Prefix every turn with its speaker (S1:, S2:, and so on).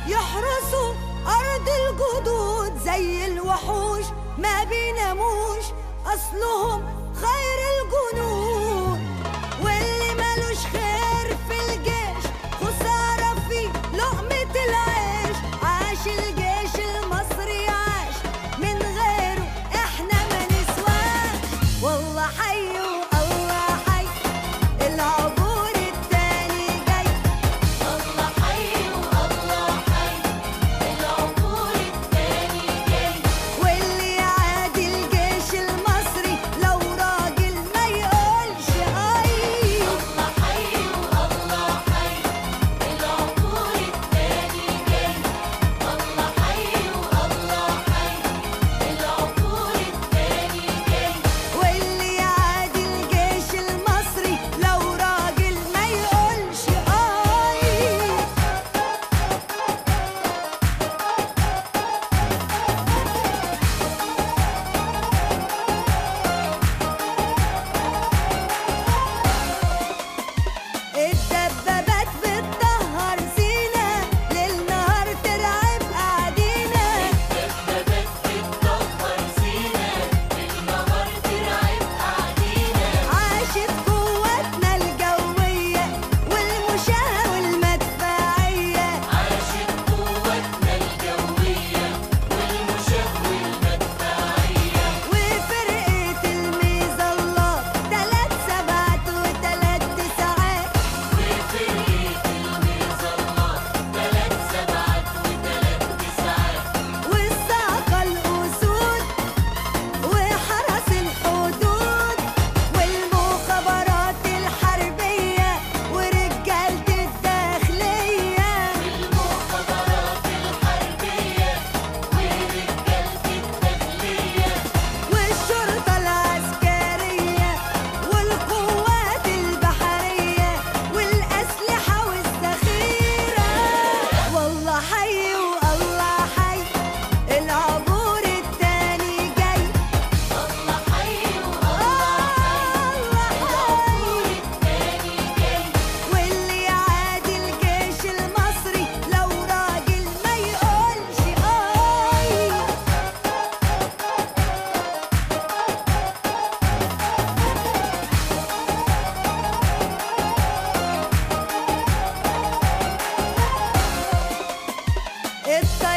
S1: يحرسوا أرض الجدود زي الوحوش ما بيناموش أصلهم خير الجنود واللي ملوش خير في الجيش خسارة في لقمة العيش عاش الجيش المصري عاش من غيره احنا ما نسواش والله حي والله حي العبور التاني جاي
S2: الله حي والله حي العبور التاني جاي
S1: واللي يعادي الجيش المصري لو راجل ما يقولش اي
S2: الله حي والله حي العبور التاني جاي الله حي والله حي العبور التاني جاي
S1: واللي يعادي الجيش المصري لو راجل ما يقولش اي الدبابات بتطهر سينا ليل نهار ترعب قاعدينا
S2: دبابات بتطهر سينا بالنهار ترعب قاعدينا
S1: عاشت قوتنا الجوية والمشاة والمدفعية
S2: عاشت قوتنا الجوية والمشاة والمدفعية
S1: وفرقة الميزالات تلات سبعات وتلات تسعات
S2: وفرقة المظلات تلات سبعات وتلات تسعات
S1: والساقة الأسود وحرس الحدود والمخابرات الحربية ورجالة الداخلية
S2: المخابرات الحربية ورجالة الداخلية
S1: والشرطة العسكرية والقوات البحرية والأسلحة والذخيرة والله حي والله حي العبور التاني جاي
S2: الله حي والله
S1: الله حي
S2: التاني جاي
S1: واللي يعادي الجيش المصري لو راجل ما يقولش اي الطيارات